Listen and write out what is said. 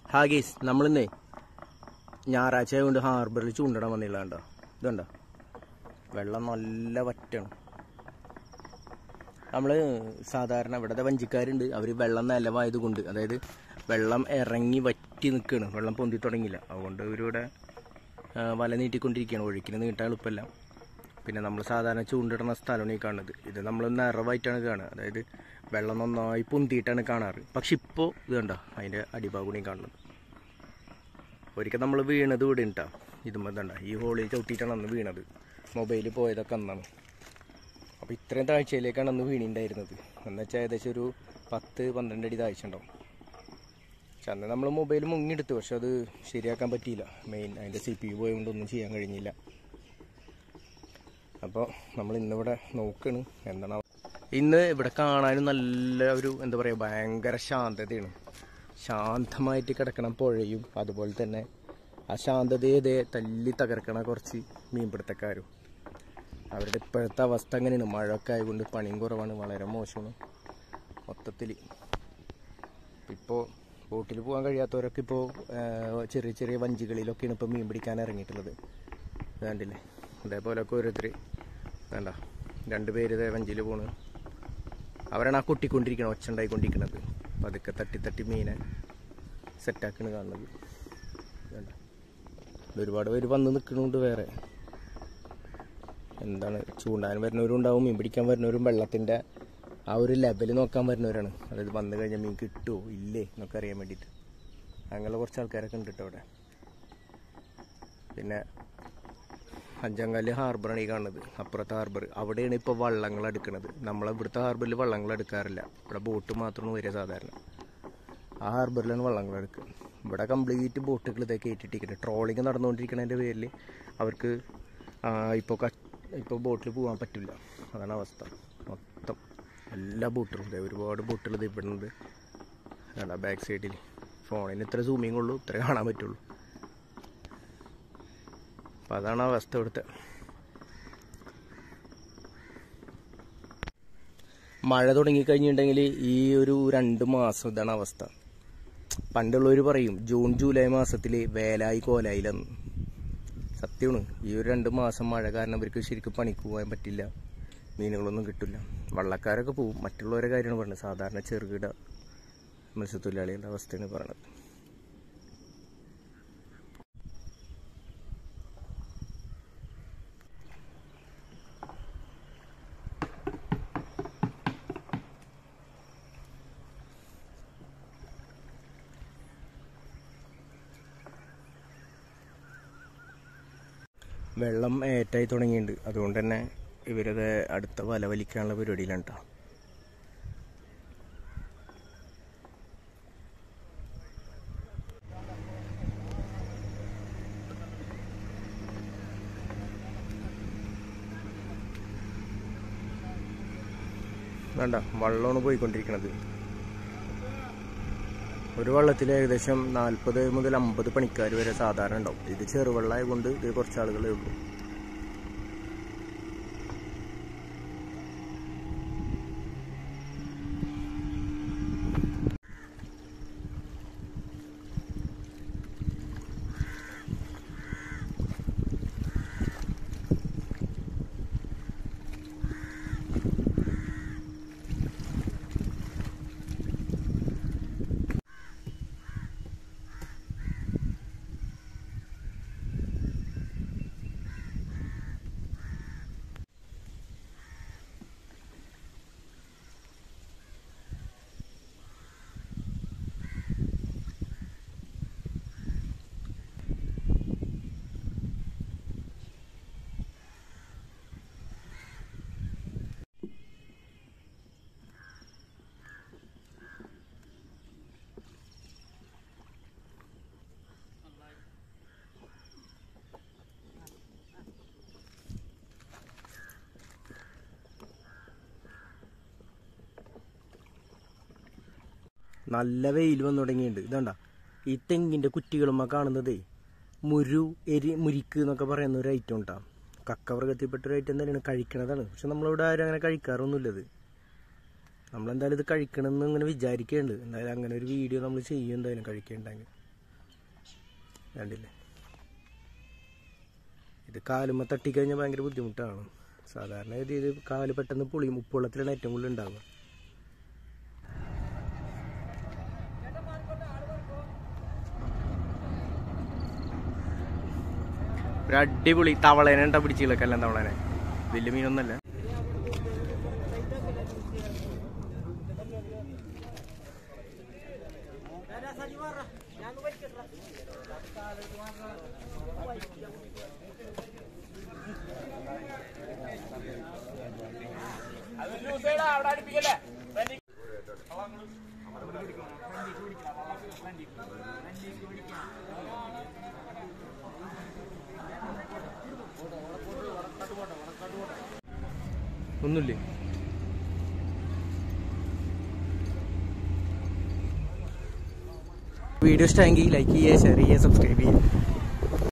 ഹാഗീസ് നമ്മളിന്നേ ഞായറാഴ്ച ആയതുകൊണ്ട് ഹാർബറിൽ ചൂണ്ടിടാൻ വന്നില്ല കണ്ടോ ഇതുണ്ടോ വെള്ളം നല്ല വറ്റാണ് നമ്മൾ സാധാരണ ഇവിടുത്തെ വഞ്ചിക്കാരുണ്ട് അവർ വെള്ളം നിലവായത് കൊണ്ട് അതായത് വെള്ളം ഇറങ്ങി വറ്റി നിൽക്കുകയാണ് വെള്ളം പൊന്തി തുടങ്ങിയില്ല അതുകൊണ്ട് ഇവരിവിടെ ആ, വല നീട്ടിക്കൊണ്ടിരിക്കുകയാണ് ഒഴുക്കിന് നീട്ടാൻ എളുപ്പമല്ല പിന്നെ നമ്മൾ സാധാരണ ചൂണ്ടിടുന്ന സ്ഥലമാണ് ഈ കാണുന്നത് ഇത് നമ്മൾ നിറവായിട്ടാണ് കാണുക അതായത് വെള്ളം നന്നായി പൊന്തിയിട്ടാണ് കാണാറ് പക്ഷെ ഇപ്പോൾ ഇത് കണ്ടോ അതിൻ്റെ അടിഭാഗമാണ് ഈ കാണുന്നത് ഒരിക്കൽ നമ്മൾ വീണത് ഇവിടെ ഉണ്ടാ ഇതുമ്പോൾ ഇതണ്ട ഈ ഹോളിൽ ചവിട്ടിയിട്ടാണ് അന്ന് വീണത് മൊബൈൽ പോയതൊക്കെ അന്നാണ് അപ്പോൾ ഇത്രയും താഴ്ചയിലേക്കാണ് അന്ന് വീണിണ്ടായിരുന്നത് എന്നുവെച്ചാൽ ഏകദേശം ഒരു പത്ത് പന്ത്രണ്ട് അടി താഴ്ച ഉണ്ടാവും പക്ഷെ അന്ന് നമ്മൾ മൊബൈൽ മുങ്ങിയെടുത്തു പക്ഷെ അത് ശരിയാക്കാൻ പറ്റിയില്ല മെയിൻ അതിൻ്റെ സി പി യു പോയതുകൊണ്ടൊന്നും ചെയ്യാൻ കഴിഞ്ഞില്ല അപ്പോൾ നമ്മൾ ഇന്നിവിടെ നോക്കണ് എന്താണ് അവ- ഇന്ന് ഇവിടെ കാണാനും നല്ല ഒരു എന്താ പറയുക ഭയങ്കര ശാന്തതയാണ് ശാന്തമായിട്ട് കിടക്കണ പുഴയും അതുപോലെ തന്നെ ആ ശാന്തതയെ ഇതേ തല്ലി തകർക്കണ കുറച്ച് മീൻപിടുത്തക്കാരും അവരുടെ ഇപ്പോഴത്തെ അവസ്ഥ അങ്ങനെയാണ് മഴയൊക്കെ ആയതുകൊണ്ട് പണിയും കുറവാണ് വളരെ മോശമാണ് മൊത്തത്തിൽ ഇപ്പോൾ ബോട്ടിൽ പോകാൻ കഴിയാത്തവരൊക്കെ ഇപ്പോൾ ചെറിയ ചെറിയ വഞ്ചികളിലൊക്കെയാണ് ഇപ്പോൾ മീൻ പിടിക്കാൻ ഇറങ്ങിയിട്ടുള്ളത് വേണ്ടില്ലേ അതേപോലെയൊക്കെ ഓരോരുത്തർ വേണ്ട രണ്ട് പേര് ഇതേ വഞ്ചിയിൽ പോണ് അവരാണ് ആ കൊട്ടിക്കൊണ്ടിരിക്കണം ഒച്ച ഉണ്ടായിക്കൊണ്ടിരിക്കുന്നത് പതുക്കെ തട്ടി തട്ടി മീനെ സെറ്റാക്കണ് കാണുന്നത് വേണ്ട ഇത് ഒരുപാട് പേര് വന്ന് നിൽക്കുന്നുണ്ട് വേറെ എന്താണ് ചൂണ്ടാൻ വരുന്നവരും ഉണ്ടാവും മീൻ പിടിക്കാൻ വരുന്നവരും വെള്ളത്തിൻ്റെ ആ ഒരു ലെവൽ നോക്കാൻ വരുന്നവരാണ് അതായത് വന്നു കഴിഞ്ഞാൽ മീൻ കിട്ടുമോ ഇല്ലേ എന്നൊക്കെ അറിയാൻ വേണ്ടിയിട്ട് അങ്ങനെ കുറച്ച് ആൾക്കാരൊക്കെ ഉണ്ട് കേട്ടോ അവിടെ പിന്നെ അഞ്ചാങ്കാല് ഹാർബറാണ് ഈ കാണുന്നത് അപ്പുറത്തെ ഹാർബർ അവിടെയാണ് ഇപ്പോൾ വള്ളങ്ങൾ എടുക്കുന്നത് നമ്മളെ ഇവിടുത്തെ ഹാർബറിൽ വള്ളങ്ങൾ എടുക്കാറില്ല ഇവിടെ ബോട്ട് മാത്രമാണ് വരിക സാധാരണ ആ ഹാർബറിലാണ് വള്ളങ്ങൾ എടുക്കുക ഇവിടെ കംപ്ലീറ്റ് ബോട്ടുകൾ ഇതൊക്കെ ഏറ്റിട്ടിരിക്കുന്നത് ട്രോളിങ് നടന്നുകൊണ്ടിരിക്കുന്നതിൻ്റെ പേരിൽ അവർക്ക് ഇപ്പോൾ ഇപ്പോൾ ബോട്ടിൽ പോകാൻ പറ്റില്ല അതാണ് അവസ്ഥ മൊത്തം എല്ലാ ബോട്ടുകളും ഇതേ ഒരുപാട് ബോട്ടുകൾ ഇത് ഇവിടുന്നത് അതാ ബാക്ക് സൈഡിൽ ഫോണിന് ഇത്ര സൂമിങ് ഉള്ളൂ ഇത്ര കാണാൻ പറ്റുള്ളൂ അപ്പം അതാണ് അവസ്ഥ ഇവിടുത്തെ മഴ തുടങ്ങിക്കഴിഞ്ഞിട്ടുണ്ടെങ്കിൽ ഈ ഒരു രണ്ട് മാസം ഇതാണ് അവസ്ഥ പണ്ടുള്ളവർ പറയും ജൂൺ ജൂലൈ മാസത്തിൽ വേലായി കോലായിലെന്ന് സത്യമാണ് ഈ ഒരു രണ്ട് മാസം മഴ കാരണം ഇവർക്ക് ശരിക്കും പണിക്ക് പോകാൻ പറ്റില്ല മീനുകളൊന്നും കിട്ടില്ല വള്ളക്കാരൊക്കെ പോവും മറ്റുള്ളവരുടെ കാര്യമാണ് പറയുന്നത് സാധാരണ ചെറുകിട മത്സ്യത്തൊഴിലാളികളുടെ അവസ്ഥയാണ് പറയണത് വെള്ളം ഏറ്റായി തുടങ്ങിയിട്ടുണ്ട് അതുകൊണ്ട് തന്നെ ഇവരത് അടുത്ത വല വലിക്കാനുള്ള പരിപാടിയിലാണ് കേട്ടോ വേണ്ട വള്ളമാണ് പോയിക്കൊണ്ടിരിക്കുന്നത് ഒരു വള്ളത്തിൽ ഏകദേശം നാൽപ്പത് മുതൽ അമ്പത് പണിക്കാർ വരെ സാധാരണ ഉണ്ടാവും ഇത് ചെറുവള്ളമായത് കൊണ്ട് ഇത് കുറച്ച് ആളുകളേ ഉള്ളൂ നല്ല വെയിൽ വന്നു തുടങ്ങിയിട്ടുണ്ട് ഇതണ്ട ഈ തെങ്ങിന്റെ കുറ്റികളുമ്മ കാണുന്നതേ മുരു എരി മുരിക്ക് എന്നൊക്കെ പറയുന്ന ഒരു ഐറ്റം ഉണ്ടാ കക്കവർഗത്തിൽപ്പെട്ട ഒരു ഐറ്റം തന്നെയാണ് കഴിക്കണതാണ് പക്ഷെ നമ്മളിവിടെ ആരും അങ്ങനെ കഴിക്കാറൊന്നുമില്ലത് നമ്മളെന്തായാലും ഇത് കഴിക്കണമെന്ന് ഇങ്ങനെ വിചാരിക്കുന്നുണ്ട് എന്തായാലും അങ്ങനെ ഒരു വീഡിയോ നമ്മൾ ചെയ്യും എന്തായാലും കഴിക്കുന്നുണ്ടെങ്കിൽ കണ്ടില്ലേ ഇത് കാലുമ്മ തട്ടിക്കഴിഞ്ഞാൽ ഭയങ്കര ബുദ്ധിമുട്ടാണ് സാധാരണ ഇത് ഇത് കാല് പെട്ടെന്ന് പൊളിയും ഉപ്പുവെള്ളത്തിലാണ് ഏറ്റവും കൂടുതൽ ഉണ്ടാവുക ഒരു അടിപൊളി തവളേനെ ഉണ്ടാ പിടിച്ചില്ല കല്ലൻ തവളേനെ വലിയ മീനൊന്നല്ല ഒന്നുമില്ലേ വീഡിയോ ഇഷ്ടമെങ്കിൽ ലൈക്ക് ചെയ്യുക ഷെയർ ചെയ്യുക സബ്സ്ക്രൈബ് ചെയ്യുക